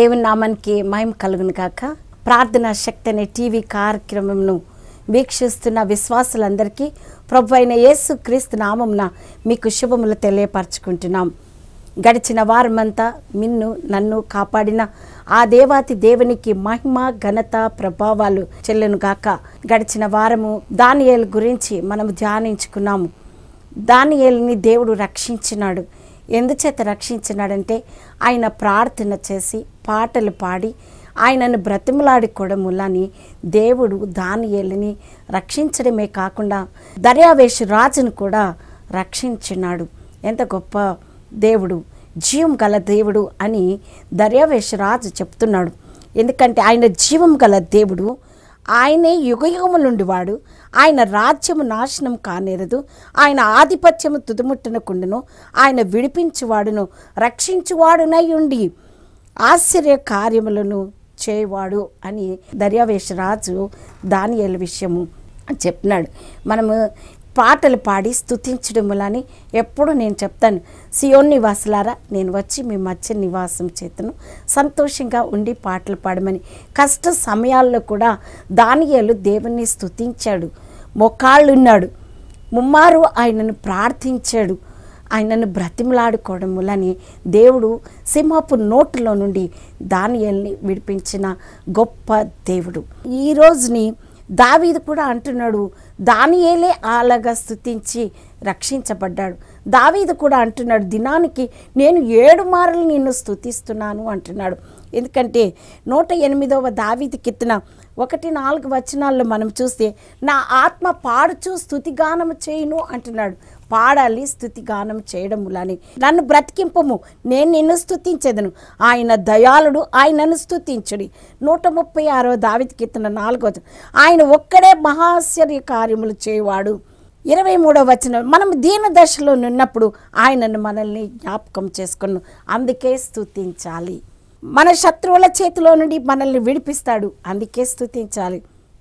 దేవుని నామానికి మహిమ కలుగును కాక ప్రార్థనా శక్తి అనే టీవీ కార్యక్రమంను వీక్షిస్తున్న విశ్వాసులందరికీ ప్రభు అయిన యేసు క్రీస్తు నామంన మీకు శుభములు తెలియపరచుకుంటున్నాం గడిచిన వారమంతా మిన్ను నన్ను కాపాడిన ఆ దేవాతి దేవునికి మహిమ ఘనత ప్రభావాలు చెల్లెను గాక గడిచిన వారము దానియేలు గురించి మనం ధ్యానించుకున్నాము దానియేలుని దేవుడు రక్షించినాడు ఎందుచేత రక్షించినాడంటే ఆయన ప్రార్థన చేసి పాటలు పాడి ఆయనను బ్రతిమలాడుకోవడం వల్లని దేవుడు దానియేలుని రక్షించడమే కాకుండా దర్యావేషు రాజును కూడా రక్షించినాడు ఎంత గొప్ప దేవుడు జీవం గల దేవుడు అని దర్యావేష రాజు చెప్తున్నాడు ఎందుకంటే ఆయన జీవం గల దేవుడు ఆయనే యుగయుగములుండి వాడు ఆయన రాజ్యము నాశనం కానేరదు ఆయన ఆధిపత్యము తుదుముట్టనకుండును ఆయన విడిపించువాడును రక్షించువాడునై ఉండి ఆశ్చర్య కార్యములను చేయవాడు అని దర్యావేశ రాజు దానియేలు విషయము చెప్పినాడు మనము పాటలు పాడి స్థుతించడం వలని ఎప్పుడు నేను చెప్తాను సియోన్ నివాసులారా నేను వచ్చి మీ మధ్య నివాసం చేతను సంతోషంగా ఉండి పాటలు పాడమని కష్ట సమయాల్లో కూడా దానియేలు దేవుణ్ణి స్థుతించాడు మొక్కాళ్ళున్నాడు ముమ్మారు ఆయనను ప్రార్థించాడు ఆయనను బ్రతిమలాడుకోవడం వలని దేవుడు సింహపు నోటులో నుండి దానియల్ని విడిపించిన గొప్ప దేవుడు ఈ రోజుని దావీదు కూడా అంటున్నాడు దానియేలే అలాగా స్థుతించి రక్షించబడ్డాడు దావీదు కూడా అంటున్నాడు దినానికి నేను ఏడు మారులు నిన్ను స్థుతిస్తున్నాను అంటున్నాడు ఎందుకంటే నూట ఎనిమిదవ దావీది కిత్తిన ఒకటి నాలుగు వచనాల్లో మనం చూస్తే నా ఆత్మ పాడుచు స్థుతిగానం చేయును అంటున్నాడు పాడాలి స్థుతిగానం చేయడం వలని నన్ను బ్రతికింపము నేను నిన్ను స్థుతించేదను ఆయన దయాళుడు ఆయనను స్థుతించుడి నూట ముప్పై ఆరో దావితి కీర్తన నాలుగో ఆయన ఒక్కడే మహాశ్చర్య కార్యములు చేయవాడు ఇరవై మూడవ వచనం మనం దీన దశలో ఉన్నప్పుడు ఆయనను మనల్ని జ్ఞాపకం చేసుకున్నాం అందుకే స్థుతించాలి మన శత్రువుల చేతిలో నుండి మనల్ని విడిపిస్తాడు అందుకే స్థుతించాలి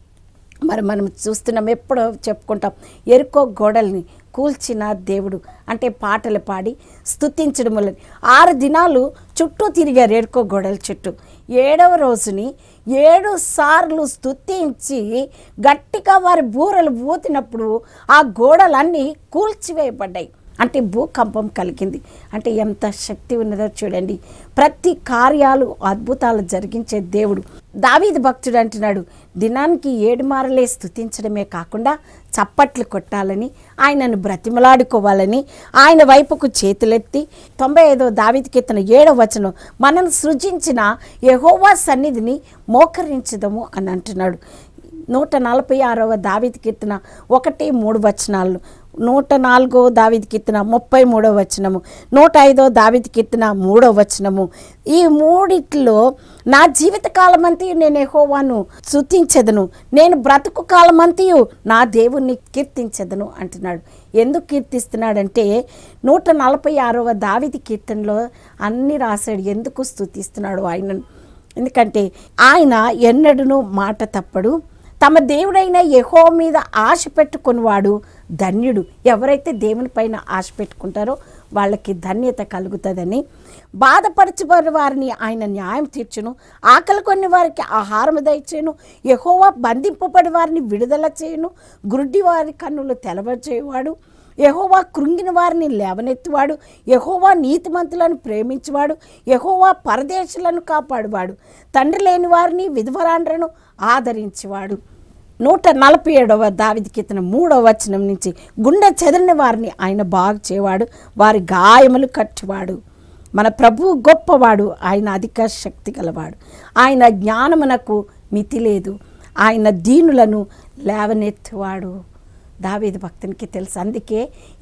మరి మనం చూస్తున్నాం ఎప్పుడో చెప్పుకుంటాం ఎరుకో గోడల్ని కూల్చిన దేవుడు అంటే పాటలు పాడి స్థుతించడం వల్ల ఆరు దినాలు చుట్టూ తిరిగారు ఎరుకో గోడల చుట్టూ ఏడవ రోజుని ఏడు సార్లు స్థుతించి గట్టిగా వారి బూరలు ఊతినప్పుడు ఆ గోడలన్నీ కూల్చివేయబడ్డాయి అంటే భూకంపం కలిగింది అంటే ఎంత శక్తి ఉన్నదో చూడండి ప్రతి కార్యాలు అద్భుతాలు జరిగించే దేవుడు దావీది భక్తుడు అంటున్నాడు దినానికి ఏడు మారలే స్థుతించడమే కాకుండా చప్పట్లు కొట్టాలని ఆయనను బ్రతిమలాడుకోవాలని ఆయన వైపుకు చేతులెత్తి తొంభై ఐదో దావీది కీర్తన ఏడవ వచనం మనం సృజించిన యహోవా సన్నిధిని మోకరించదము అని అంటున్నాడు నూట నలభై ఆరవ దావిది కీర్తన ఒకటి మూడు వచనాలు నూట నాలుగో దావిది కీర్తన ముప్పై మూడో వచనము నూట ఐదో దావిది కీర్తన మూడో వచనము ఈ మూడిట్లో నా జీవిత కాలమంతయు నేను ఎహోవాను శుతించదను నేను బ్రతుకు కాలమంతయు నా దేవుణ్ణి కీర్తించదను అంటున్నాడు ఎందుకు కీర్తిస్తున్నాడంటే నూట నలభై ఆరవ దావిది కీర్తనలో అన్ని రాశాడు ఎందుకు స్థుతిస్తున్నాడు ఆయనను ఎందుకంటే ఆయన ఎన్నడూను మాట తప్పడు తమ దేవుడైన యహో మీద ఆశ పెట్టుకునివాడు ధన్యుడు ఎవరైతే దేవుని పైన ఆశ పెట్టుకుంటారో వాళ్ళకి ధన్యత కలుగుతుందని బాధపరచబడి వారిని ఆయన న్యాయం తీర్చును ఆకలి కొన్ని వారికి ఆహారం దయచేను యహోవా బంధింపబడి వారిని విడుదల చేయను గురుడి వారి కన్నులు తెలవచేవాడు యహోవా కృంగిన వారిని లేవనెత్తువాడు యహోవా నీతిమంతులను ప్రేమించువాడు యహోవా పరదేశులను కాపాడువాడు తండ్రి లేని వారిని విధవరాండ్రను ఆదరించేవాడు నూట నలభై ఏడవ దావిది కీర్తన మూడవ వచనం నుంచి గుండె చెదిరిన వారిని ఆయన బాగు చేయవాడు వారి గాయములు కట్టివాడు మన ప్రభు గొప్పవాడు ఆయన అధిక శక్తి గలవాడు ఆయన జ్ఞానమునకు మితి లేదు ఆయన దీనులను లేవనెత్తువాడు దావీదు భక్తునికి తెలుసు అందుకే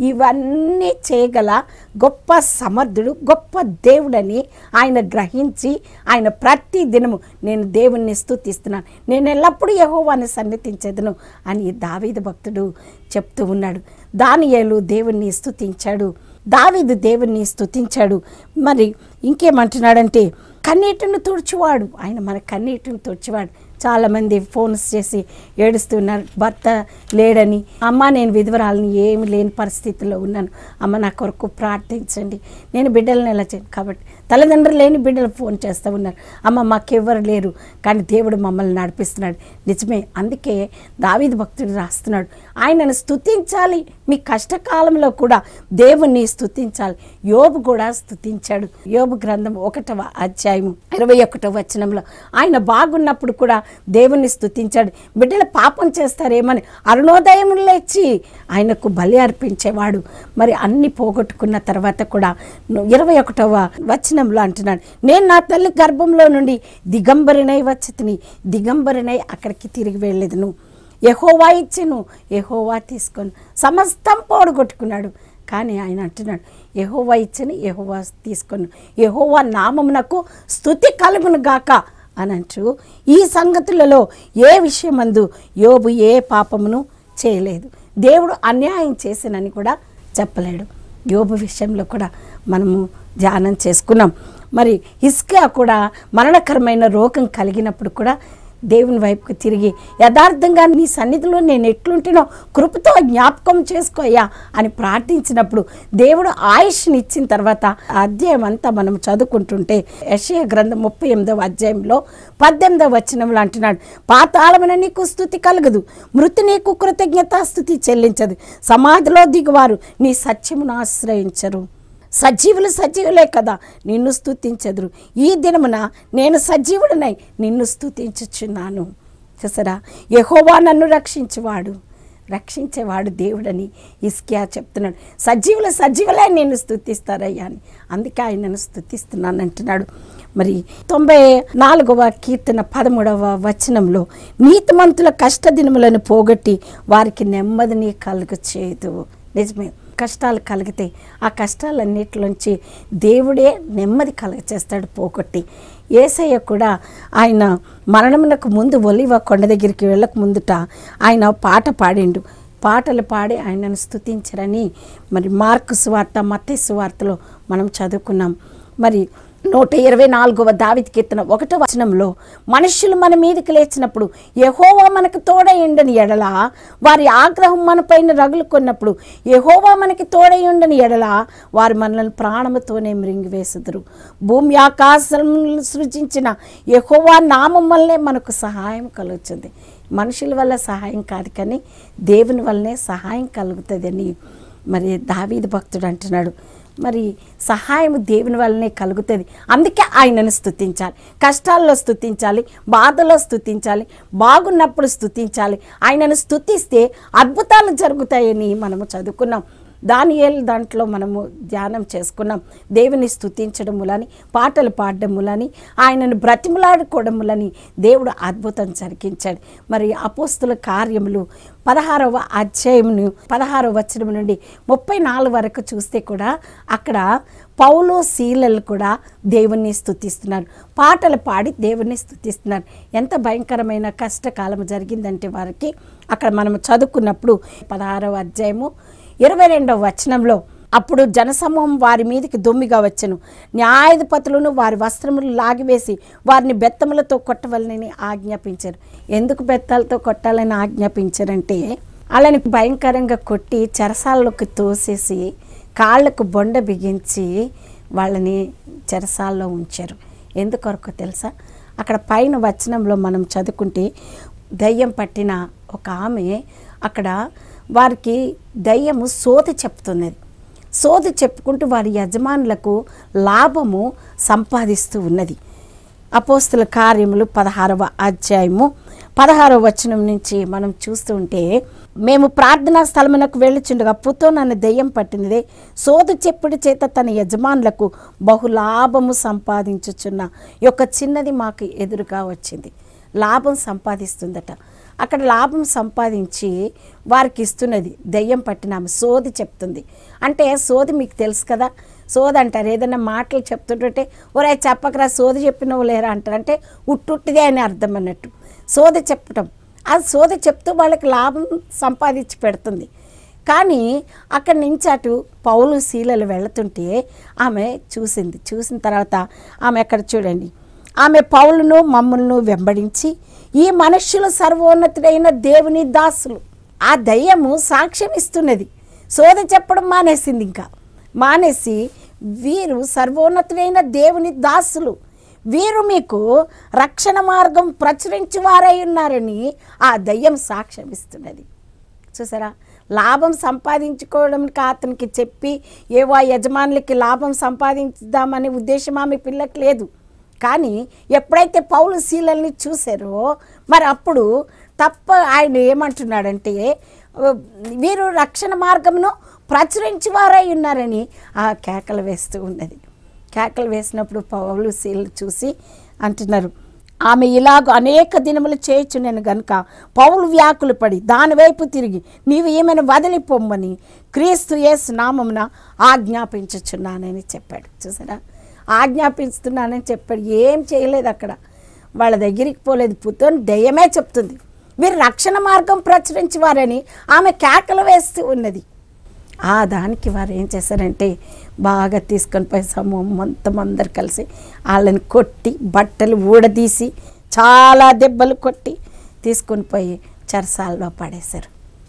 ఇవన్నీ చేయగల గొప్ప సమర్థుడు గొప్ప దేవుడని ఆయన గ్రహించి ఆయన ప్రతి దినము నేను దేవుణ్ణి స్థుతిస్తున్నాను నేను ఎల్లప్పుడూ యహోవాన్ని సన్నిధించేదను అని దావీదు భక్తుడు చెప్తూ ఉన్నాడు దానియేలు దేవుణ్ణి స్థుతించాడు దావీదు దేవుణ్ణి స్థుతించాడు మరి ఇంకేమంటున్నాడంటే కన్నీటిని తుడిచివాడు ఆయన మన కన్నీటిని తుడిచివాడు చాలామంది ఫోన్స్ చేసి ఏడుస్తున్నారు భర్త లేడని అమ్మ నేను విధవరాలని ఏమి లేని పరిస్థితిలో ఉన్నాను అమ్మ నా కొరకు ప్రార్థించండి నేను బిడ్డలను ఎలా చేయను కాబట్టి తల్లిదండ్రులు లేని బిడ్డలు ఫోన్ చేస్తూ ఉన్నారు అమ్మ మాకెవ్వరు లేరు కానీ దేవుడు మమ్మల్ని నడిపిస్తున్నాడు నిజమే అందుకే దావీదు భక్తుడు రాస్తున్నాడు ఆయనను స్తుతించాలి మీ కష్టకాలంలో కూడా దేవుణ్ణి స్తుతించాలి యోబు కూడా స్తుతించాడు యోబు గ్రంథం ఒకటవ అధ్యాయము ఇరవై ఒకటవ వచనంలో ఆయన బాగున్నప్పుడు కూడా దేవుణ్ణి స్తుతించాడు బిడ్డలు పాపం చేస్తారేమని అరుణోదయం లేచి ఆయనకు బలి అర్పించేవాడు మరి అన్ని పోగొట్టుకున్న తర్వాత కూడా ఇరవై ఒకటవ వచనంలో అంటున్నాడు నేను నా తల్లి గర్భంలో నుండి దిగంబరినై వచ్చితిని దిగంబరినై అక్కడికి తిరిగి వెళ్ళేదును యహోవా ఇచ్చెను యహోవా తీసుకొని సమస్తం పోడగొట్టుకున్నాడు కానీ ఆయన అంటున్నాడు యహోవా ఇచ్చని యహోవా తీసుకొని యహోవా నామమునకు స్థుతి కలుగును గాక అని అంటూ ఈ సంగతులలో ఏ విషయమందు యోబు ఏ పాపమును చేయలేదు దేవుడు అన్యాయం చేసినని కూడా చెప్పలేడు యోబు విషయంలో కూడా మనము ధ్యానం చేసుకున్నాం మరి హిస్కియా కూడా మరణకరమైన రోగం కలిగినప్పుడు కూడా దేవుని వైపుకు తిరిగి యథార్థంగా నీ సన్నిధిలో నేను ఎట్లుంటేనో కృపతో జ్ఞాపకం చేసుకోయ్యా అని ప్రార్థించినప్పుడు దేవుడు ఆయుష్ని ఇచ్చిన తర్వాత ఆ అధ్యాయం అంతా మనం చదువుకుంటుంటే యషయ గ్రంథం ముప్పై ఎనిమిదవ అధ్యాయంలో పద్దెనిమిదవ వచనంలో అంటున్నాడు పాతాళమైన నీకు స్థుతి కలగదు మృతి నీకు కృతజ్ఞతాస్థుతి చెల్లించదు సమాధిలో దిగువారు నీ సత్యమును ఆశ్రయించరు సజీవులు సజీవులే కదా నిన్ను స్తుతించదురు ఈ దినమున నేను సజీవుడనై నిన్ను స్తుతించుచున్నాను చూసారా యెహోవా నన్ను రక్షించువాడు రక్షించేవాడు దేవుడని ఇస్కియా చెప్తున్నాడు సజీవులు సజీవులే నేను స్తుతిస్తారయ్యా అని అందుకే ఆయనను స్తుతిస్తున్నాను అంటున్నాడు మరి తొంభై నాలుగవ కీర్తన పదమూడవ వచనంలో నీతిమంతుల కష్టదినములను పోగొట్టి వారికి నెమ్మదిని కలుగ చేయదు నిజమే కష్టాలు కలిగితే ఆ కష్టాలన్నిటిలోంచి దేవుడే నెమ్మది కలగచేస్తాడు పోగొట్టి ఏసయ్య కూడా ఆయన మరణమునకు ముందు ఒలివ కొండ దగ్గరికి వెళ్ళక ముందుట ఆయన పాట పాడిండు పాటలు పాడి ఆయనను స్తుతించరని మరి మార్కు సువార్త మత్తే సువార్తలో మనం చదువుకున్నాం మరి నూట ఇరవై నాలుగవ దావిత్ కీర్తన ఒకటో వచనంలో మనుషులు మన మీదకి లేచినప్పుడు యహోవా మనకు తోడయుండని ఎడల వారి ఆగ్రహం మన పైన రగులుకున్నప్పుడు యహోవా మనకి తోడయుండని ఎడల వారు మనల్ని ప్రాణముతోనే మృంగివేసుదురు భూమి ఆకాశం సృజించిన యహోవా నామం వల్లే మనకు సహాయం కలుగుతుంది మనుషుల వల్ల సహాయం కాదు కానీ దేవుని వల్లనే సహాయం కలుగుతుందని మరి దావీదు భక్తుడు అంటున్నాడు మరి సహాయం దేవుని వల్లనే కలుగుతుంది అందుకే ఆయనను స్తుతించాలి కష్టాల్లో స్తుతించాలి బాధలో స్తుతించాలి బాగున్నప్పుడు స్తుతించాలి ఆయనను స్తుతిస్తే అద్భుతాలు జరుగుతాయని మనము చదువుకున్నాం దానియేల్ దాంట్లో మనము ధ్యానం చేసుకున్నాం దేవుని స్తుతించడం మూలని పాటలు పాడడం మూలని ఆయనను బ్రతిమలాడుకోవడం మూలని దేవుడు అద్భుతం జరిగించాడు మరి అపోస్తుల కార్యములు పదహారవ అధ్యాయమును పదహారవ వచనం నుండి ముప్పై నాలుగు వరకు చూస్తే కూడా అక్కడ పౌలు శీలలు కూడా దేవుణ్ణి స్తుతిస్తున్నారు పాటలు పాడి దేవుణ్ణి స్తుతిస్తున్నారు ఎంత భయంకరమైన కష్టకాలం జరిగిందంటే వారికి అక్కడ మనం చదువుకున్నప్పుడు పదహారవ అధ్యాయము ఇరవై రెండవ వచనంలో అప్పుడు జనసమూహం వారి మీదకి దొమ్మిగా వచ్చెను న్యాయాధిపతులను వారి వస్త్రములు లాగివేసి వారిని బెత్తములతో కొట్టవలనని ఆజ్ఞాపించారు ఎందుకు బెత్తాలతో కొట్టాలని ఆజ్ఞాపించారంటే వాళ్ళని భయంకరంగా కొట్టి చెరసాల్లోకి తోసేసి కాళ్ళకు బొండ బిగించి వాళ్ళని చెరసాల్లో ఉంచారు ఎందుకొరకు తెలుసా అక్కడ పైన వచనంలో మనం చదువుకుంటే దయ్యం పట్టిన ఒక ఆమె అక్కడ వారికి దయ్యము సోది చెప్తున్నది సోది చెప్పుకుంటూ వారి యజమానులకు లాభము సంపాదిస్తూ ఉన్నది అపోస్తుల కార్యములు పదహారవ అధ్యాయము పదహారవ వచనం నుంచి మనం చూస్తూ ఉంటే మేము ప్రార్థనా స్థలమునకు వెళ్ళుచుండగా పుతో నన్ను దెయ్యం పట్టినదే సోదు చెప్పుడు చేత తన యజమానులకు బహులాభము సంపాదించుచున్న యొక్క చిన్నది మాకు ఎదురుగా వచ్చింది లాభం సంపాదిస్తుందట అక్కడ లాభం సంపాదించి వారికి ఇస్తున్నది దెయ్యం పట్టిన ఆమె సోది చెప్తుంది అంటే సోది మీకు తెలుసు కదా సోది అంటారు ఏదైనా మాటలు చెప్తుంటుంటే ఒరే చెప్పకరా సోది చెప్పినవు లేరా అంటారు అంటే ఉట్టుట్టిదే అని అర్థం అన్నట్టు సోది చెప్పటం ఆ సోది చెప్తూ వాళ్ళకి లాభం సంపాదించి పెడుతుంది కానీ అక్కడి నుంచి అటు పౌలు శీలలు వెళుతుంటే ఆమె చూసింది చూసిన తర్వాత ఆమె అక్కడ చూడండి ఆమె పౌలును మమ్మల్ని వెంబడించి ఈ మనుష్యులు సర్వోన్నతుడైన దేవుని దాసులు ఆ దయ్యము సాక్ష్యం ఇస్తున్నది సోద చెప్పడం మానేసింది ఇంకా మానేసి వీరు సర్వోన్నతుడైన దేవుని దాసులు వీరు మీకు రక్షణ మార్గం ప్రచురించి వారై ఉన్నారని ఆ దయ్యం సాక్ష్యం ఇస్తున్నది చూసారా లాభం సంపాదించుకోవడానికి అతనికి చెప్పి ఏవో ఆ యజమానులకి లాభం సంపాదించుదామనే ఉద్దేశం ఆమె పిల్లకి లేదు కానీ ఎప్పుడైతే పౌలు శీలల్ని చూసారో మరి అప్పుడు తప్ప ఆయన ఏమంటున్నాడంటే "ఆ, వీరు రక్షణ మార్గమును ప్రచురించి వారై ఉన్నారని ఆ కేకలు వేస్తూ ఉన్నది కేకలు వేసినప్పుడు పౌలు శీలు చూసి అంటున్నారు ఆమె ఇలాగ అనేక దినములు చేయుచున్నాను గనుక పౌలు వ్యాకులు పడి దానివైపు తిరిగి నీవు ఏమైనా వదిలిపోమ్మని క్రీస్తు యేసు నామమున ఆజ్ఞాపించుచున్నానని చెప్పాడు చూసారా ఆజ్ఞాపిస్తున్నానని చెప్పాడు ఏం చేయలేదు అక్కడ వాళ్ళ దగ్గరికి పోలేదు పుత్తోని దయ్యమే చెప్తుంది వీరు రక్షణ మార్గం ప్రచురించి వారని ఆమె కేకలు వేస్తూ ఉన్నది ఆ దానికి వారు ఏం చేశారంటే బాగా తీసుకొని పోయి సమూహం మొత్తం అందరు కలిసి వాళ్ళని కొట్టి బట్టలు ఊడదీసి చాలా దెబ్బలు కొట్టి తీసుకొని పోయి చెరసాలలో పడేశారు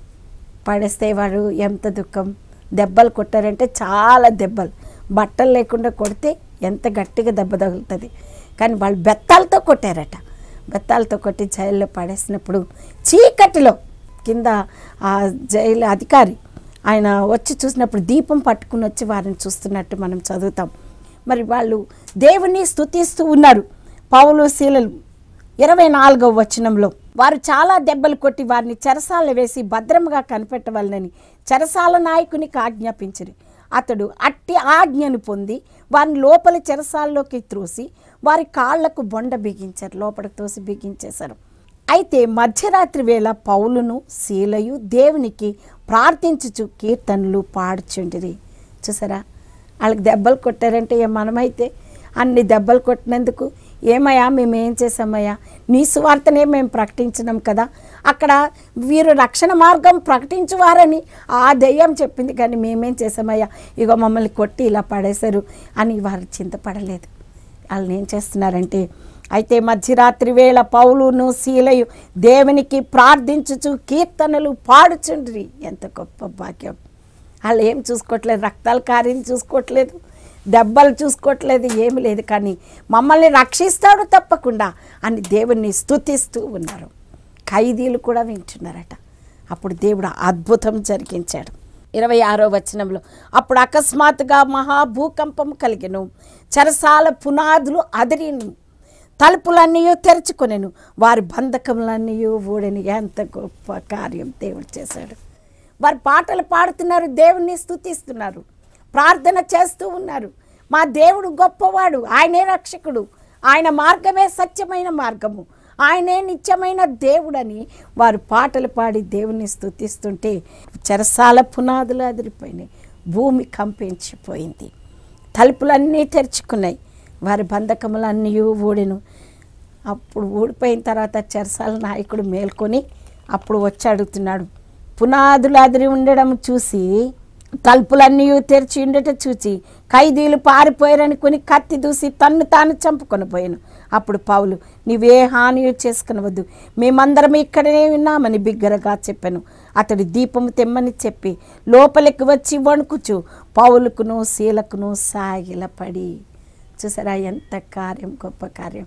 పడేస్తే వాడు ఎంత దుఃఖం దెబ్బలు కొట్టారంటే చాలా దెబ్బలు బట్టలు లేకుండా కొడితే ఎంత గట్టిగా దెబ్బ తగులుతుంది కానీ వాళ్ళు బెత్తాలతో కొట్టారట బెత్తాలతో కొట్టి జైల్లో పడేసినప్పుడు చీకటిలో కింద ఆ జైలు అధికారి ఆయన వచ్చి చూసినప్పుడు దీపం పట్టుకుని వచ్చి వారిని చూస్తున్నట్టు మనం చదువుతాం మరి వాళ్ళు దేవుని స్తుతిస్తూ ఉన్నారు పౌలు శీలలు ఇరవై నాలుగవ వచనంలో వారు చాలా దెబ్బలు కొట్టి వారిని చెరసాల వేసి భద్రంగా కనిపెట్టవాలని చెరసాల నాయకునికి ఆజ్ఞాపించరు అతడు అట్టి ఆజ్ఞను పొంది వారిని లోపలి చెరసాల్లోకి త్రోసి వారి కాళ్లకు బొండ బిగించారు లోపలికి తోసి బిగించేశారు అయితే మధ్యరాత్రి వేళ పౌలును శీలయు దేవునికి ప్రార్థించుచు కీర్తనలు పాడుచుండిరి చూసారా వాళ్ళకి దెబ్బలు కొట్టారంటే ఏ మనమైతే అన్ని దెబ్బలు కొట్టినందుకు ఏమయ్యా మేము ఏం చేసామయ్యా నీ సువార్తనే మేము ప్రకటించినాం కదా అక్కడ వీరు రక్షణ మార్గం ప్రకటించువారని ఆ దెయ్యం చెప్పింది కానీ మేమేం చేసామయ్యా ఇగో మమ్మల్ని కొట్టి ఇలా పడేశారు అని వారు చింతపడలేదు వాళ్ళని ఏం చేస్తున్నారంటే అయితే మధ్యరాత్రి వేళ పౌలును శీలయు దేవునికి ప్రార్థించుచు కీర్తనలు పాడుచుండ్రి ఎంత గొప్ప భాగ్యం వాళ్ళు ఏం చూసుకోవట్లేదు రక్తాల కార్యం చూసుకోవట్లేదు దెబ్బలు చూసుకోవట్లేదు ఏమి లేదు కానీ మమ్మల్ని రక్షిస్తాడు తప్పకుండా అని దేవుణ్ణి స్తుతిస్తూ ఉన్నారు ఖైదీలు కూడా వింటున్నారట అప్పుడు దేవుడు అద్భుతం జరిగించాడు ఇరవై ఆరో వచనంలో అప్పుడు అకస్మాత్తుగా మహాభూకంపం కలిగెను చెరసాల పునాదులు అదిరిను తలుపులన్నీ తెరుచుకొనెను వారి బంధకములన్నీ ఊడని ఎంత గొప్ప కార్యం దేవుడు చేశాడు వారు పాటలు పాడుతున్నారు దేవుణ్ణి స్తుతిస్తున్నారు ప్రార్థన చేస్తూ ఉన్నారు మా దేవుడు గొప్పవాడు ఆయనే రక్షకుడు ఆయన మార్గమే సత్యమైన మార్గము ఆయనే నిత్యమైన దేవుడని వారు పాటలు పాడి దేవుణ్ణి స్తుతిస్తుంటే చెరసాల పునాదులు అదిరిపోయినాయి భూమి కంపించిపోయింది తలుపులన్నీ తెరుచుకున్నాయి వారి బంధకములన్నీ ఊడెను అప్పుడు ఊడిపోయిన తర్వాత చెరసాల నాయకుడు మేల్కొని అప్పుడు వచ్చి అడుగుతున్నాడు పునాదులు అదిరి ఉండడం చూసి తలుపులన్నీ తెరిచి ఉండట చూచి ఖైదీలు పారిపోయారనుకుని కత్తి దూసి తన్ను తాను చంపుకొని పోయాను అప్పుడు పౌలు నీవే హాని చేసుకునవద్దు మేమందరం ఇక్కడనే ఉన్నామని బిగ్గరగా చెప్పాను అతడు దీపము తెమ్మని చెప్పి లోపలికి వచ్చి వణుకుచు పౌలుకును శీలకును సాగిలపడి చూసారా ఎంత కార్యం గొప్ప కార్యం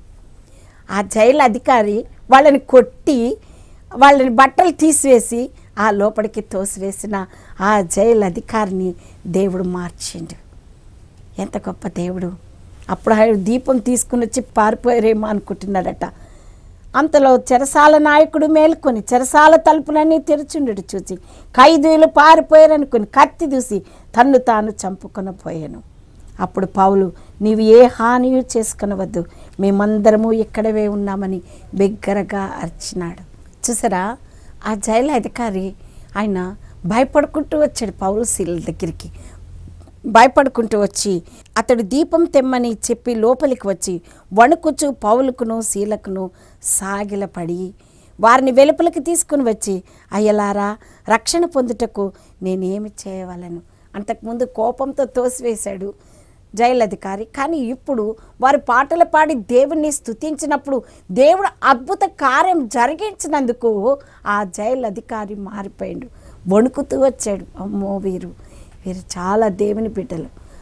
ఆ జైలు అధికారి వాళ్ళని కొట్టి వాళ్ళని బట్టలు తీసివేసి ఆ లోపలికి తోసివేసిన ఆ జైలు అధికారిని దేవుడు మార్చిండు ఎంత గొప్ప దేవుడు అప్పుడు ఆయన దీపం తీసుకుని వచ్చి పారిపోయారేమో అనుకుంటున్నాడట అంతలో చెరసాల నాయకుడు మేలుకొని చెరసాల తలుపులన్నీ తెరుచుండడు చూసి ఖైదీలు పారిపోయారనుకుని కత్తి దూసి తన్ను తాను చంపుకొని పోయాను అప్పుడు పౌలు నీవు ఏ హానియు చేసుకునవద్దు మేమందరము ఇక్కడవే ఉన్నామని బిగ్గరగా అర్చినాడు చూసారా ఆ జైలు అధికారి ఆయన భయపడుకుంటూ వచ్చాడు పౌలు శీల దగ్గరికి భయపడుకుంటూ వచ్చి అతడు దీపం తెమ్మని చెప్పి లోపలికి వచ్చి వణుకుచు పౌలుకును శీలకును సాగిలపడి వారిని వెలుపలికి తీసుకుని వచ్చి అయ్యలారా రక్షణ పొందుటకు నేనేమి చేయవలను అంతకుముందు కోపంతో తోసివేశాడు జైలు అధికారి కానీ ఇప్పుడు వారు పాటలు పాడి దేవుణ్ణి స్తుతించినప్పుడు దేవుడు అద్భుత కార్యం జరిగించినందుకు ఆ జైలు అధికారి మారిపోయాడు వణుకుతూ వచ్చాడు అమ్మో వీరు వీరు చాలా దేవుని బిడ్డలు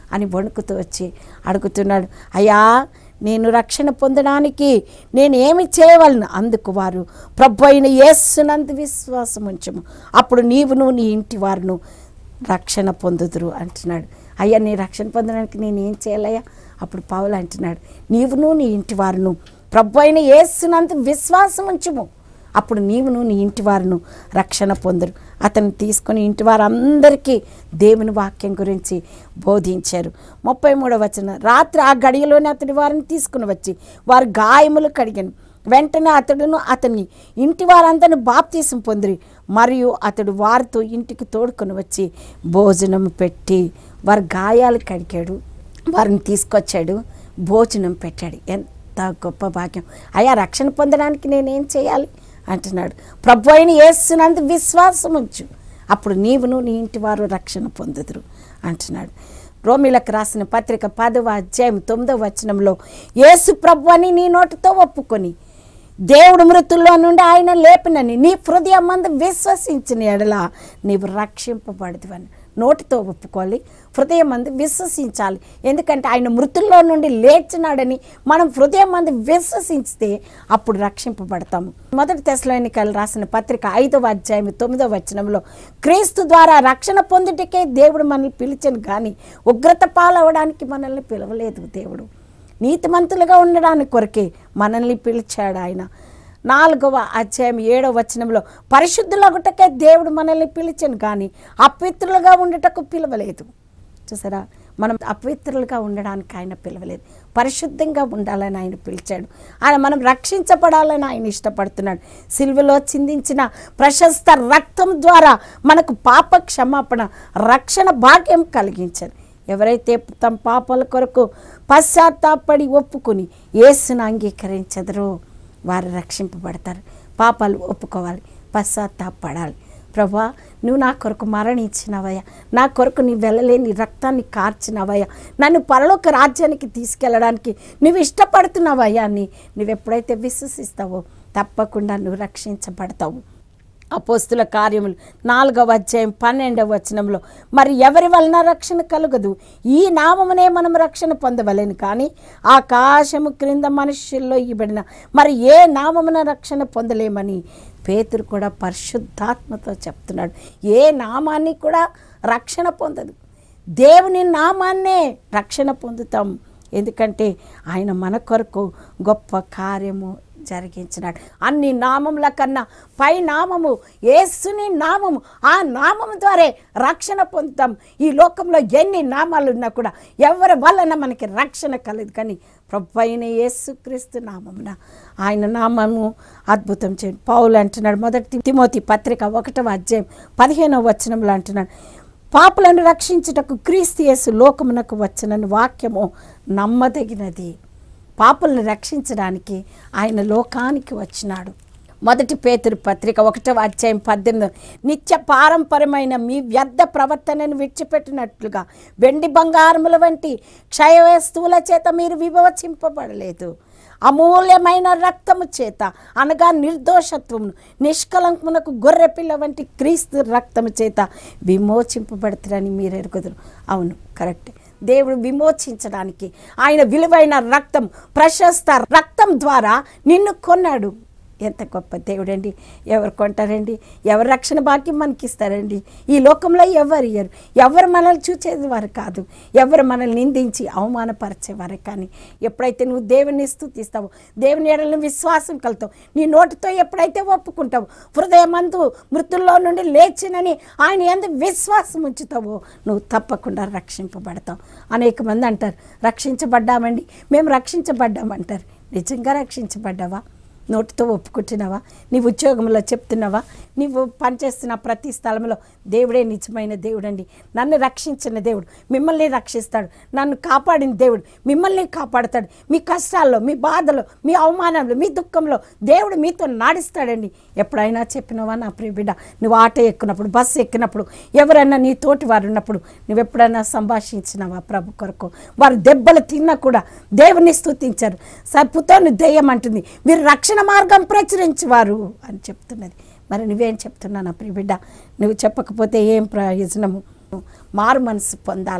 అని వణుకుతూ వచ్చి అడుగుతున్నాడు అయ్యా నేను రక్షణ పొందడానికి నేను ఏమి చేయవలను అందుకు వారు ప్రభు అయిన యేసునందు విశ్వాసం ఉంచము అప్పుడు నీవును నీ ఇంటి వారును రక్షణ పొందుదురు అంటున్నాడు అయ్యా నీ రక్షణ పొందడానికి నేను ఏం చేయాలయ్యా అప్పుడు పావులు అంటున్నాడు నీవును నీ ఇంటి వారును ప్రభు అయిన యేసునందు విశ్వాసం ఉంచుము అప్పుడు నీవును నీ ఇంటి వారును రక్షణ పొందరు అతను తీసుకొని ఇంటి వారందరికీ దేవుని వాక్యం గురించి బోధించారు ముప్పై మూడవ వచన రాత్రి ఆ గడియలోనే అతడి వారిని తీసుకుని వచ్చి వారి గాయములు కడిగాను వెంటనే అతడును అతన్ని ఇంటి వారందరిని బాప్తీసం పొందిరి మరియు అతడు వారితో ఇంటికి తోడుకొని వచ్చి భోజనం పెట్టి వారి గాయాలు కడిగాడు వారిని తీసుకొచ్చాడు భోజనం పెట్టాడు ఎంత గొప్ప భాగ్యం అయ్యా రక్షణ పొందడానికి నేనేం చేయాలి అంటున్నాడు ప్రభు అయిన యేసునందు విశ్వాసం ఉంచు అప్పుడు నీవును నీ ఇంటి వారు రక్షణ పొందుదురు అంటున్నాడు రోమిలకు రాసిన పత్రిక పదవ అధ్యాయం తొమ్మిదవ వచనంలో యేసు ప్రభు అని నీ నోటితో ఒప్పుకొని దేవుడు మృతుల్లో నుండి ఆయన లేపినని నీ హృదయం మందు విశ్వసించిన ఎడల నీవు రక్షింపబడదువని నోటితో ఒప్పుకోవాలి హృదయం మంది విశ్వసించాలి ఎందుకంటే ఆయన మృతుల్లో నుండి లేచినాడని మనం హృదయం మంది విశ్వసిస్తే అప్పుడు రక్షింపబడతాము మొదటి తెశలోనికలు రాసిన పత్రిక ఐదవ అధ్యాయం తొమ్మిదవ వచనంలో క్రీస్తు ద్వారా రక్షణ పొందుటకే దేవుడు మనల్ని పిలిచను కానీ ఉగ్రత పాలవడానికి మనల్ని పిలవలేదు దేవుడు నీతిమంతులుగా ఉండడానికి కొరకే మనల్ని పిలిచాడు ఆయన నాలుగవ అధ్యాయం ఏడవ వచనంలో పరిశుద్ధులగుటకే దేవుడు మనల్ని పిలిచను కానీ అపవిత్రులుగా ఉండటకు పిలవలేదు చూసారా మనం అపవిత్రులుగా ఉండడానికి ఆయన పిలవలేదు పరిశుద్ధంగా ఉండాలని ఆయన పిలిచాడు ఆయన మనం రక్షించబడాలని ఆయన ఇష్టపడుతున్నాడు సిల్వలో చిందించిన ప్రశస్త రక్తం ద్వారా మనకు పాప క్షమాపణ రక్షణ భాగ్యం కలిగించారు ఎవరైతే తమ పాపాల కొరకు పశ్చాత్తాపడి ఒప్పుకొని యేసును అంగీకరించదరో వారు రక్షింపబడతారు పాపాలు ఒప్పుకోవాలి పశ్చాత్తాపడాలి ప్రభా నువ్వు నా కొరకు మరణించినవయ్యా నా కొరకు నీ వెళ్ళలేని రక్తాన్ని కార్చినవయ్యా నన్ను పరలోక రాజ్యానికి తీసుకెళ్ళడానికి నువ్వు ఇష్టపడుతున్నావయ్యా అని నువ్వు ఎప్పుడైతే విశ్వసిస్తావో తప్పకుండా నువ్వు రక్షించబడతావు అపోస్తుల కార్యములు నాలుగవ అధ్యాయం పన్నెండవ వచనంలో మరి ఎవరి వలన రక్షణ కలుగదు ఈ నామమునే మనం రక్షణ పొందవలేను కానీ ఆకాశము క్రింద మనుష్యుల్లో ఇవ్వబడిన మరి ఏ నామమున రక్షణ పొందలేమని పేతురు కూడా పరిశుద్ధాత్మతో చెప్తున్నాడు ఏ నామాన్ని కూడా రక్షణ పొందదు దేవుని నామాన్నే రక్షణ పొందుతాం ఎందుకంటే ఆయన మన కొరకు గొప్ప కార్యము జరిగించినాడు అన్ని నామముల కన్నా పై నామము యేసుని నామము ఆ నామము ద్వారా రక్షణ పొందుతాం ఈ లోకంలో ఎన్ని నామాలు ఉన్నా కూడా ఎవరి వలన మనకి రక్షణ కలదు కానీ ప్రభు అయిన యేసుక్రీస్తు నామమున ఆయన నామము అద్భుతం చేయండి పౌలు అంటున్నాడు మొదటి తిమోతి పత్రిక ఒకటవ అధ్యాయం పదిహేనవ వచనంలో అంటున్నాడు పాపులను రక్షించుటకు క్రీస్తు యేసు లోకమునకు వచ్చినని వాక్యము నమ్మదగినది పాపులను రక్షించడానికి ఆయన లోకానికి వచ్చినాడు మొదటి పేతురు పత్రిక ఒకటవ అధ్యాయం పద్దెనిమిది నిత్య పారంపరమైన మీ వ్యర్థ ప్రవర్తనను విడిచిపెట్టినట్లుగా వెండి బంగారముల వంటి క్షయ వస్తువుల చేత మీరు విమోచింపబడలేదు అమూల్యమైన రక్తము చేత అనగా నిర్దోషత్వమును నిష్కలంకమునకు గొర్రెపిల్ల వంటి క్రీస్తు రక్తము చేత విమోచింపబడతారని మీరు ఎరుగుదురు అవును కరెక్ట్ దేవుడు విమోచించడానికి ఆయన విలువైన రక్తం ప్రశస్త రక్తం ద్వారా నిన్ను కొన్నాడు ఎంత గొప్ప దేవుడండి ఎవరు కొంటారండి ఎవరు రక్షణ భాగ్యం మనకి ఇస్తారండి ఈ లోకంలో ఎవరు ఇయ్యరు ఎవరు మనల్ని చూసేది వారు కాదు ఎవరు మనల్ని నిందించి అవమానపరిచేవారు కానీ ఎప్పుడైతే నువ్వు దేవుని స్థుతిస్తావో దేవుని ఎడలను విశ్వాసం కలుతావు నీ నోటితో ఎప్పుడైతే ఒప్పుకుంటావు హృదయమందు మృతుల్లో నుండి లేచినని ఆయన ఎందు విశ్వాసం ఉంచుతావో నువ్వు తప్పకుండా రక్షింపబడతావు అనేక మంది అంటారు రక్షించబడ్డామండి మేము రక్షించబడ్డామంటారు నిజంగా రక్షించబడ్డావా నోటితో ఒప్పుకుంటున్నావా నీ ఉద్యోగంలో చెప్తున్నావా నీవు పనిచేస్తున్న ప్రతి స్థలంలో దేవుడే నిజమైన దేవుడండి నన్ను రక్షించిన దేవుడు మిమ్మల్ని రక్షిస్తాడు నన్ను కాపాడిన దేవుడు మిమ్మల్ని కాపాడతాడు మీ కష్టాల్లో మీ బాధలో మీ అవమానంలో మీ దుఃఖంలో దేవుడు మీతో నాడిస్తాడండి ఎప్పుడైనా చెప్పినవా నా ప్రియ బిడ్డ నువ్వు ఆటో ఎక్కినప్పుడు బస్సు ఎక్కినప్పుడు ఎవరైనా నీ తోటి వారు ఉన్నప్పుడు నువ్వు ఎప్పుడైనా సంభాషించినావా ప్రభు కొరకు వారు దెబ్బలు తిన్నా కూడా దేవుని స్తుతించారు సర్పుతోని దెయ్యం అంటుంది మీరు రక్షణ మార్గం ప్రచురించేవారు అని చెప్తున్నది మరి నువ్వేం చెప్తున్నా నా ప్రియ బిడ్డ నువ్వు చెప్పకపోతే ఏం ప్రయోజనము మారు మనసు పొందాలి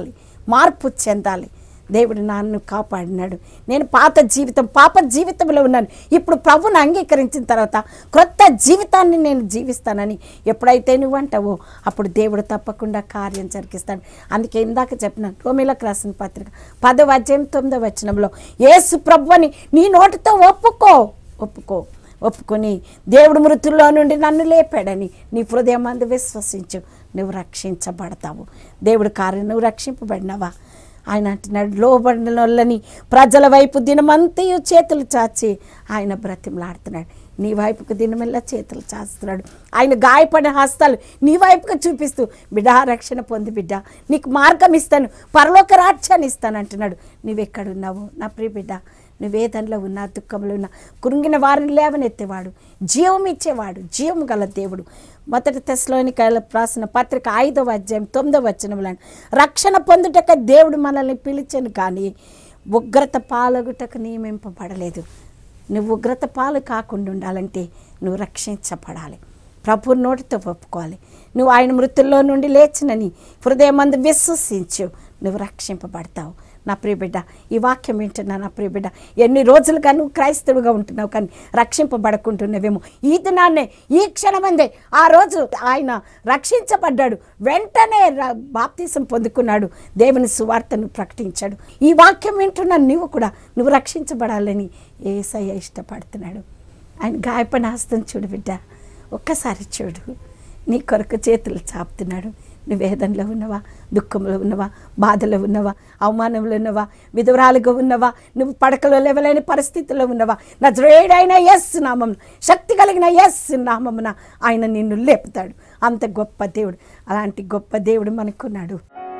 మార్పు చెందాలి దేవుడు నన్ను కాపాడినాడు నేను పాత జీవితం పాప జీవితంలో ఉన్నాను ఇప్పుడు ప్రభుని అంగీకరించిన తర్వాత క్రొత్త జీవితాన్ని నేను జీవిస్తానని ఎప్పుడైతే నువ్వు అంటావో అప్పుడు దేవుడు తప్పకుండా కార్యం జరిగిస్తాడు అందుకే ఇందాక చెప్పినాను రోమిలకు రాసిన పత్రిక పదవ అధ్యాయం తొమ్మిదవ వచనంలో యేసు ప్రభుని నీ నోటితో ఒప్పుకో ఒప్పుకో ఒప్పుకొని దేవుడు మృతుల్లో నుండి నన్ను లేపాడని నీ హృదయం అందు విశ్వసించు నువ్వు రక్షించబడతావు దేవుడు కార్యం నువ్వు రక్షింపబడినవా ఆయన అంటున్నాడు లోబడిన వాళ్ళని ప్రజల వైపు దినమంతయు చేతులు చాచి ఆయన బ్రతిమలాడుతున్నాడు నీ వైపుకు దినమెల్లా చేతులు చాస్తున్నాడు ఆయన గాయపడిన హస్తాలు నీ వైపుకు చూపిస్తూ బిడ్డ రక్షణ పొంది బిడ్డ నీకు మార్గం ఇస్తాను పరలోక రాజ్యాన్ని ఇస్తాను అంటున్నాడు నువ్వెక్కడున్నావు నా ప్రియ బిడ్డ నువ్వేదంలో ఉన్నా దుఃఖంలో ఉన్నా కురుంగిన వారిని లేవనెత్తేవాడు జీవం ఇచ్చేవాడు జీవం గల దేవుడు మొదటి తెశలోని రాసిన పత్రిక ఐదవ అధ్యాయం తొమ్మిదవ వచనంలో రక్షణ పొందుటక దేవుడు మనల్ని పిలిచాను కానీ ఉగ్రత పాలగుటకు నియమింపబడలేదు నువ్వు ఉగ్రత పాలు కాకుండా ఉండాలంటే నువ్వు రక్షించబడాలి ప్రభు నోటితో ఒప్పుకోవాలి నువ్వు ఆయన మృతుల్లో నుండి లేచినని హృదయమందు విశ్వసించు నువ్వు రక్షింపబడతావు నా ప్రియ బిడ్డ ఈ వాక్యం వింటున్నా నా ప్రియ బిడ్డ ఎన్ని రోజులుగా నువ్వు క్రైస్తవుగా ఉంటున్నావు కానీ రక్షింపబడకుంటున్నావేమో ఈ దినాన్నే ఈ క్షణమందే ఆ రోజు ఆయన రక్షించబడ్డాడు వెంటనే ర- బాప్తీసం పొందుకున్నాడు దేవుని సువార్తను ప్రకటించాడు ఈ వాక్యం వింటున్న నువ్వు కూడా నువ్వు రక్షించబడాలని ఏసయ్య ఇష్టపడుతున్నాడు ఆయన గాయపడిన హస్తం చూడు బిడ్డ ఒక్కసారి చూడు నీ కొరకు చేతులు చాపుతున్నాడు నువ్వు వేదనలో ఉన్నవా దుఃఖంలో ఉన్నవా బాధలో ఉన్నవా అవమానంలో ఉన్నవా విధవరాలుగా ఉన్నవా నువ్వు పడకలో లేవలేని పరిస్థితుల్లో ఉన్నవా నజరేడైన ఎస్ నామం శక్తి కలిగిన ఎస్ నామమున ఆయన నిన్ను లేపుతాడు అంత గొప్ప దేవుడు అలాంటి గొప్ప దేవుడు మనకున్నాడు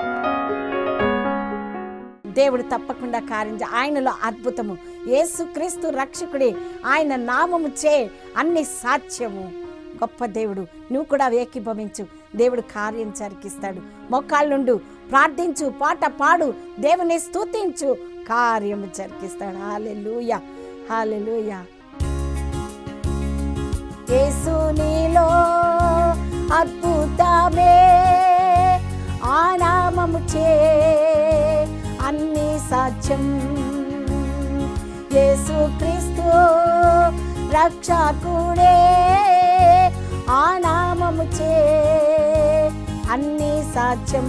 దేవుడు తప్పకుండా కార్యం చే- ఆయనలో అద్భుతము యేసుక్రీస్తు రక్షకుడే ఆయన నామము చే అన్ని సాధ్యము గొప్ప దేవుడు నువ్వు కూడా ఏకీభవించు దేవుడు కార్యం జరిగిస్తాడు మొక్కాళ్ళుండు ప్రార్థించు పాట పాడు దేవుని స్తుతించు కార్యము జరిగిస్తాడు హాలెలూయ హాలెలూయ యేసు నీలో అద్భుతమే ఆ నామము చే అన్ని సాధ్యం యేసు క్రీస్తు రక్షకుడే ఆ నామము చే అన్ని సాధ్యం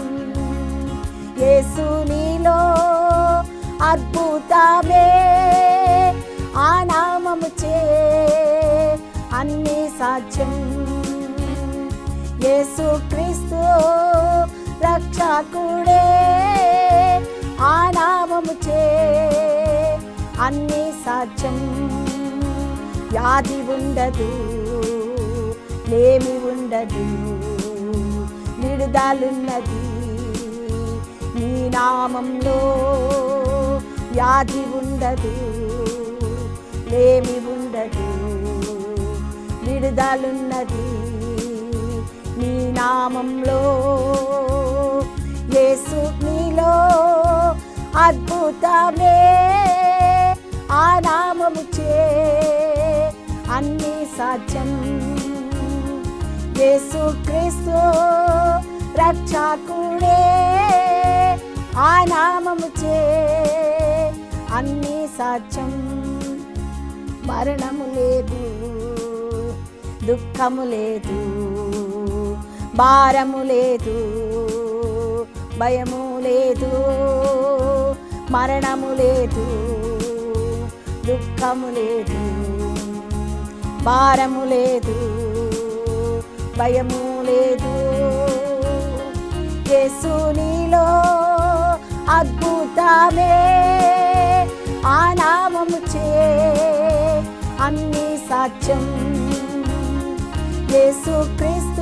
యేసు నీలో అద్భుతమే ఆ నామము చే అన్ని సాధ్యం యేసు క్రీస్తు రక్షకుడే ఆ నామము చే అన్ని సాధ్యం వ్యాధి ఉండదు లేమి ఉండదు విడుదలున్నది నీ నామంలో వ్యాధి ఉండదు లేమి ఉండదు విడుదలున్నది నీ నామంలో యేసు నీలో అద్భుతమే ఆ నామము చే అన్ని సాధ్యం యేసు క్రీస్తు రక్షకుడే ఆ నామము చే అన్ని సాధ్యం మరణము లేదు దుఃఖము లేదు భారము లేదు భయము లేదు మరణము లేదు దుఃఖము లేదు భారము లేదు భయము లేదు యేసు నీలో అద్భుతమే ఆ నామము చే అన్ని సాధ్యం యేసు క్రీస్తు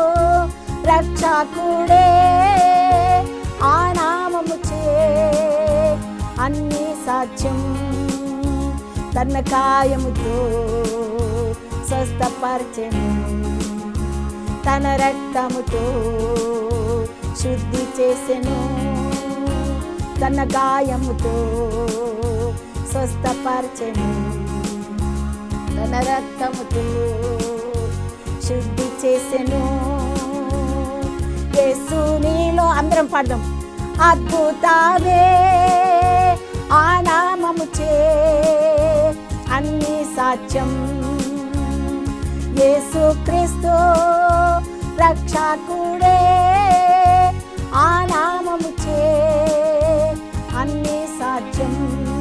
రక్షకుడే ఆ నామము చే అన్ని సాధ్యం తన కాయముతో స్వస్థపరచెను తన రక్తముతో శుద్ధి చేసెను తన గాయముతో స్వస్థపరచెను తన రక్తముతో శుద్ధి చేసెను యేసు నీలో అందరం పాడదాం అద్భుతమే ఆ నామము చే అన్ని సాధ్యం యేసుక్రీస్తు రక్షకుడే ఆ నామము చే అన్ని సాధ్యం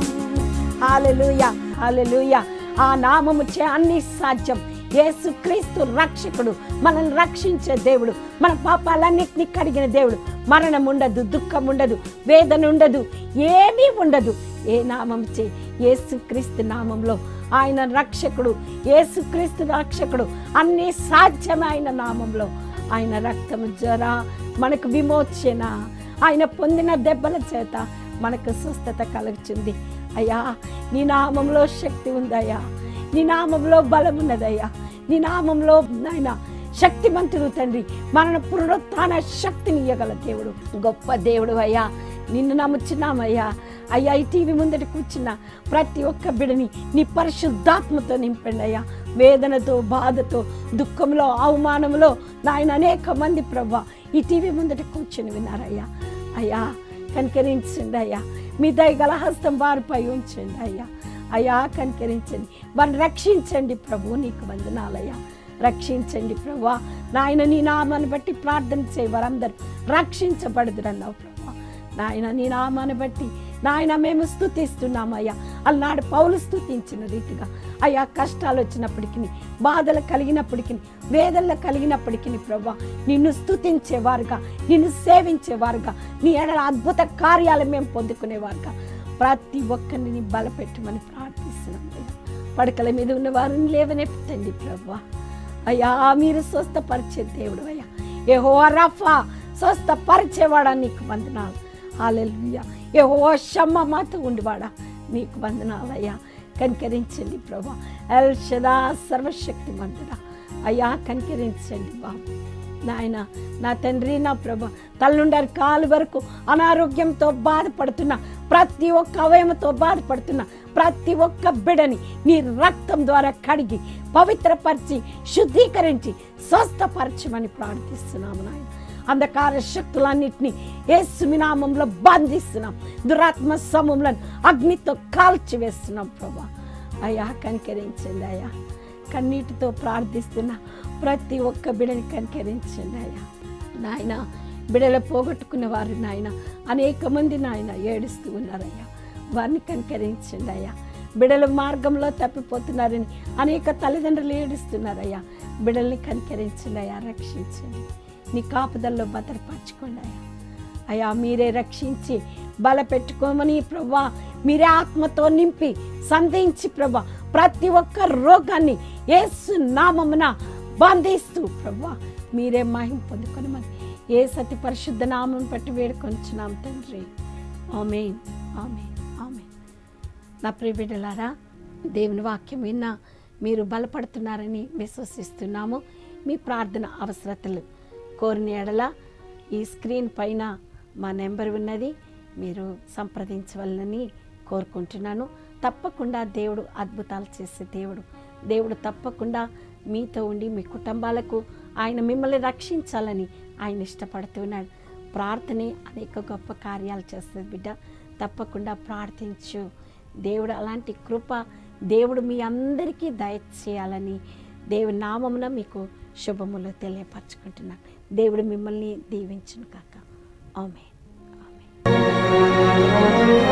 హాలెలూయా హాలెలూయా ఆ నామము చే అన్ని సాధ్యం యేసుక్రీస్తు రక్షకుడు మనల్ని రక్షించే దేవుడు మన పాపాలన్నిటినీ కడిగిన దేవుడు మరణం ఉండదు దుఃఖం ఉండదు వేదన ఉండదు ఏమీ ఉండదు ఏ నామం చే యేసుక్రీస్తు నామంలో ఆయన రక్షకుడు యేసుక్రీస్తు రక్షకుడు అన్ని సాధ్యమైన నామంలో ఆయన రక్తము జ్వర మనకు విమోచన ఆయన పొందిన దెబ్బల చేత మనకు స్వస్థత కలుగుతుంది అయ్యా నీ నామంలో శక్తి ఉందయ్యా నీ నామంలో బలం ఉన్నదయ్యా నీ నామంలో నాయన శక్తిమంతుడు తండ్రి మన పునరుత్థాన శక్తిని ఇవ్వగల దేవుడు గొప్ప దేవుడు అయ్యా నిన్ను నమ్ముచున్నామయ్యా అయ్యా ఈ టీవీ ముందట కూర్చున్న ప్రతి ఒక్క బిడని నీ పరిశుద్ధాత్మతో నింపండి అయ్యా వేదనతో బాధతో దుఃఖంలో అవమానంలో నాయన అనేక మంది ప్రభా ఈ టీవీ ముందట కూర్చుని విన్నారయ్యా అయ్యా కనికరించండి అయ్యా మీ దయగల హస్తం వారిపై ఉంచండి అయ్యా అయ్యా కనికరించండి వారిని రక్షించండి ప్రభు నీకు వందనాలయ్యా రక్షించండి ప్రభు నాయన నీ నామాన్ని బట్టి ప్రార్థన చేయ వారందరూ రక్షించబడదురన్నావు ప్రభు నాయన నీ నామాన్ని బట్టి నాయన మేము స్థుతిస్తున్నామయ్యా అలనాడు పౌలు స్థుతించిన రీతిగా అయ్యా కష్టాలు వచ్చినప్పటికీ బాధలు కలిగినప్పటికీ వేదనలు కలిగినప్పటికీ ప్రభా నిన్ను స్థుతించేవారుగా నిన్ను సేవించేవారుగా నీ ఎడల అద్భుత కార్యాలు మేము పొందుకునేవారుగా ప్రతి ఒక్కరిని బలపెట్టమని ప్రార్థిస్తున్నాం అయ్యా పడకల మీద ఉన్న వారిని లేవనెట్టండి ప్రభా అయ్యా మీరు స్వస్థపరిచే దేవుడు అయ్యా ఏహో రఫా స్వస్థపరిచేవాడా నీకు వందనాలు హాలెలుయా ఏహో షమ్మ మాతో ఉండివాడా నీకు వందనాలయ్యా కనికరించండి ప్రభా ఎల్షదా సర్వశక్తి మంతుడా అయ్యా కనికరించండి బాబు నాయన నా తండ్రి నా ప్రభ తల్లుండారు కాలు వరకు అనారోగ్యంతో బాధపడుతున్న ప్రతి ఒక్క అవయవంతో బాధపడుతున్న ప్రతి ఒక్క బిడని నీ రక్తం ద్వారా కడిగి పవిత్రపరిచి శుద్ధీకరించి స్వస్థపరచమని ప్రార్థిస్తున్నాము నాయన అంధకార శక్తులన్నింటినీ యేసుమి నామంలో బంధిస్తున్నాం దురాత్మ సమూహంలో అగ్నితో కాల్చివేస్తున్నాం ప్రభా అయ్యా కనికరించండి అయ్యా కన్నీటితో ప్రార్థిస్తున్న ప్రతి ఒక్క బిడని కనికరించండి అయ్యా నాయన బిడల పోగొట్టుకున్న వారు నాయన అనేక మంది నాయన ఏడుస్తూ ఉన్నారయ్యా వారిని కనికరించండి అయ్యా బిడల మార్గంలో తప్పిపోతున్నారని అనేక తల్లిదండ్రులు ఏడుస్తున్నారయ్యా బిడల్ని కనికరించండి అయ్యా రక్షించండి నీ కాపుదల్లో భద్రపరచుకోండి అయ్యా అయ్యా మీరే రక్షించి బలపెట్టుకోమని ప్రభా మీరే ఆత్మతో నింపి సంధించి ప్రభా ప్రతి ఒక్క రోగాన్ని యేసు నామమున బంధిస్తూ ప్రభా మీరే మహిమ పొందుకొని మరి ఏ సతి పరిశుద్ధ నామం పట్టి వేడుకొంచున్నాం తండ్రి ఆమెన్ ఆమెన్ ఆమెన్ నా ప్రియ బిడ్డలారా దేవుని వాక్యం విన్నా మీరు బలపడుతున్నారని విశ్వసిస్తున్నాము మీ ప్రార్థన అవసరతలు కోరిన ఎడల ఈ స్క్రీన్ పైన మా నెంబర్ ఉన్నది మీరు సంప్రదించవాలని కోరుకుంటున్నాను తప్పకుండా దేవుడు అద్భుతాలు చేసే దేవుడు దేవుడు తప్పకుండా మీతో ఉండి మీ కుటుంబాలకు ఆయన మిమ్మల్ని రక్షించాలని ఆయన ఇష్టపడుతున్నాడు ప్రార్థనే అనేక గొప్ప కార్యాలు చేస్తుంది బిడ్డ తప్పకుండా ప్రార్థించు దేవుడు అలాంటి కృప దేవుడు మీ అందరికీ దయచేయాలని దేవుని నామమున మీకు శుభములు తెలియపరచుకుంటున్నాను దేవుడు మిమ్మల్ని దీవించును కాక ఆమె ఆమె